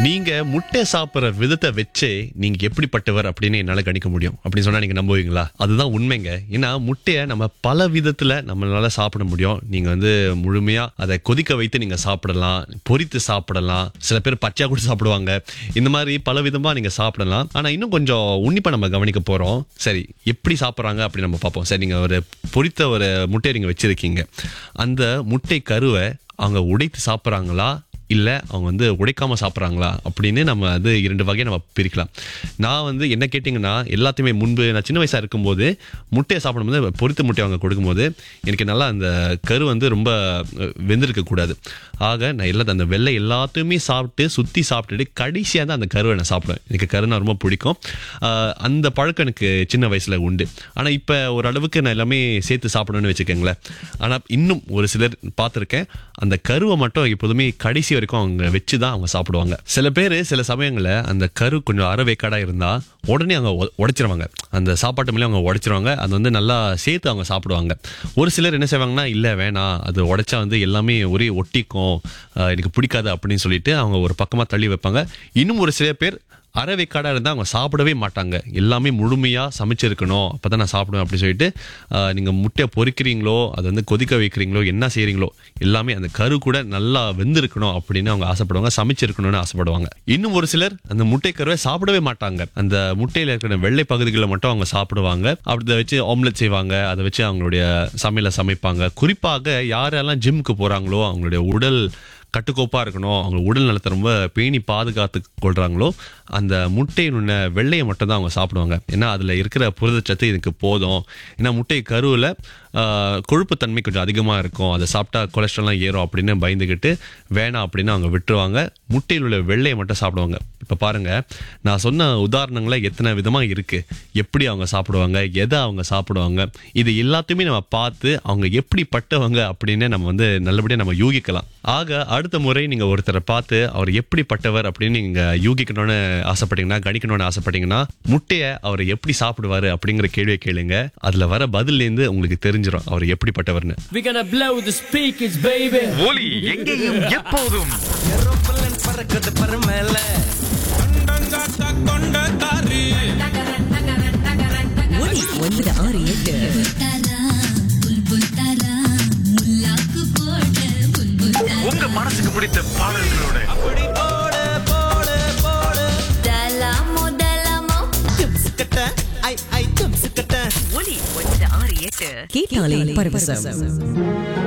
நீங்க முட்டை சாப்பிடுற விதத்தை வச்சே நீங்க எப்படிப்பட்டவர் அப்படின்னு என்னால கணிக்க முடியும் அப்படின்னு சொன்னா நீங்க நம்புவீங்களா அதுதான் உண்மைங்க ஏன்னா முட்டையை நம்ம பல விதத்துல நம்மளால சாப்பிட முடியும் நீங்க வந்து முழுமையா அதை கொதிக்க வைத்து நீங்க சாப்பிடலாம் பொரித்து சாப்பிடலாம் சில பேர் பச்சையா கூட சாப்பிடுவாங்க இந்த மாதிரி பல விதமா நீங்க சாப்பிடலாம் ஆனா இன்னும் கொஞ்சம் உன்னிப்பா நம்ம கவனிக்க போறோம் சரி எப்படி சாப்பிடுறாங்க அப்படி நம்ம பார்ப்போம் சரி நீங்க ஒரு பொரித்த ஒரு முட்டையை நீங்க வச்சிருக்கீங்க அந்த முட்டை கருவை அவங்க உடைத்து சாப்பிட்றாங்களா இல்லை அவங்க வந்து உடைக்காம சாப்பிட்றாங்களா அப்படின்னு நம்ம அது இரண்டு வகையை நம்ம பிரிக்கலாம் நான் வந்து என்ன கேட்டிங்கன்னா எல்லாத்தையுமே முன்பு நான் சின்ன வயசாக இருக்கும்போது முட்டையை சாப்பிடும்போது பொரித்த முட்டையை அவங்க கொடுக்கும்போது எனக்கு நல்லா அந்த கரு வந்து ரொம்ப அஹ், வெந்திருக்க கூடாது ஆக நான் எல்லா அந்த வெள்ளை எல்லாத்தையுமே சாப்பிட்டு சுற்றி சாப்பிட்டுட்டு கடைசியாக தான் அந்த கருவை நான் சாப்பிடுவேன் எனக்கு கருனா ரொம்ப பிடிக்கும் ஆஹ், அந்த பழக்கம் எனக்கு சின்ன வயசில் உண்டு ஆனால் இப்போ ஓரளவுக்கு நான் எல்லாமே சேர்த்து சாப்பிடணும்னு வச்சுக்கோங்களேன் ஆனால் இன்னும் ஒரு சிலர் பார்த்துருக்கேன் அந்த கருவை மட்டும் எப்போதுமே கடைசி வரைக்கும் அவங்க வச்சு தான் அவங்க சாப்பிடுவாங்க சில பேர் சில சமயங்களில் அந்த கரு கொஞ்சம் அறவேக்காடாக இருந்தால் உடனே அவங்க உ- உடைச்சிருவாங்க அந்த சாப்பாட்டு மேலே அவங்க உடைச்சிருவாங்க அது வந்து நல்லா சேர்த்து அவங்க சாப்பிடுவாங்க ஒரு சிலர் என்ன செய்வாங்கன்னா இல்லை வேணாம் அது உடைச்சா வந்து எல்லாமே ஒரே ஒட்டிக்கும் ஆஹ் எனக்கு பிடிக்காது அப்படின்னு சொல்லிட்டு அவங்க ஒரு பக்கமாக தள்ளி வைப்பாங்க இன்னும் ஒரு சில பேர் அறவைக்காடாக இருந்தால் அவங்க சாப்பிடவே மாட்டாங்க எல்லாமே முழுமையாக சமைச்சிருக்கணும் அப்போ தான் நான் சாப்பிடுவேன் அப்படின்னு சொல்லிட்டு ஆஹ், நீங்கள் முட்டையை பொரிக்கிறீங்களோ அது வந்து கொதிக்க வைக்கிறீங்களோ என்ன செய்கிறீங்களோ எல்லாமே அந்த கரு கூட நல்லா வெந்திருக்கணும் அப்படின்னு அவங்க ஆசைப்படுவாங்க சமைச்சிருக்கணும்னு ஆசைப்படுவாங்க இன்னும் ஒரு சிலர் அந்த முட்டை கருவை சாப்பிடவே மாட்டாங்க அந்த முட்டையில் இருக்கிற வெள்ளை பகுதிகளை மட்டும் அவங்க சாப்பிடுவாங்க அப்படி அதை வச்சு ஆம்லெட் செய்வாங்க அதை வச்சு அவங்களுடைய சமையலை சமைப்பாங்க குறிப்பாக யாரெல்லாம் ஜிம்முக்கு போகிறாங்களோ அவங்களுடைய உடல் கட்டுக்கோப்பா இருக்கணும் அவங்க உடல் நலத்தை ரொம்ப பேணி பாதுகாத்து கொள்றாங்களோ அந்த முட்டையினுடைய வெள்ளையை மட்டும் தான் அவங்க சாப்பிடுவாங்க ஏன்னா அதில் இருக்கிற புரதச்சத்து இதுக்கு போதும் ஏன்னா முட்டை கருவில் கொழுப்புத்தன்மை கொஞ்சம் அதிகமாக இருக்கும் அதை சாப்பிட்டா கொலஸ்ட்ரால்லாம் ஏறும் அப்படின்னு பயந்துக்கிட்டு வேணாம் அப்படின்னு அவங்க விட்டுருவாங்க முட்டையில் உள்ள வெள்ளையை மட்டும் சாப்பிடுவாங்க இப்போ பாருங்க நான் சொன்ன உதாரணங்கள எத்தனை விதமாக இருக்கு எப்படி அவங்க சாப்பிடுவாங்க எதை அவங்க சாப்பிடுவாங்க இது எல்லாத்தையுமே நம்ம பார்த்து அவங்க எப்படிப்பட்டவங்க அப்படின்னு நம்ம வந்து நல்லபடியாக நம்ம யூகிக்கலாம் ஆக அடுத்த முறை நீங்க ஒருத்தரை பார்த்து அவர் எப்படிப்பட்டவர் அப்படின்னு நீங்க யூகிக்கணும்னு ஆசைப்பட்டீங்கன்னா கணிக்கணும்னு ஆசைப்பட்டீங்கன்னா முட்டையை அவர் எப்படி சாப்பிடுவாரு அப்படிங்கிற கேள்வியை கேளுங்க அதுல வர பதில்லேருந்து உங்களுக்கு தெரிஞ்சிடும் அவர் எப்படிப்பட்டவர்னு We're gonna blow the speakers, baby. ஒலி எங்கேயும் எப்போதும் ஏரோப்ளேன் பறக்குது பரமேல ஒலி ஒன்பது ஆறு எட்டு உங்க மனசுக்கு பிடித்த பாடல்களோட அப்படி போடு போடு போடு தும்சுக்கட்ட ஐ ஐ தும்சுக்கட்ட ஒலி ஒன்பது ஆறு எட்டு கேட்டாலே பரவசம்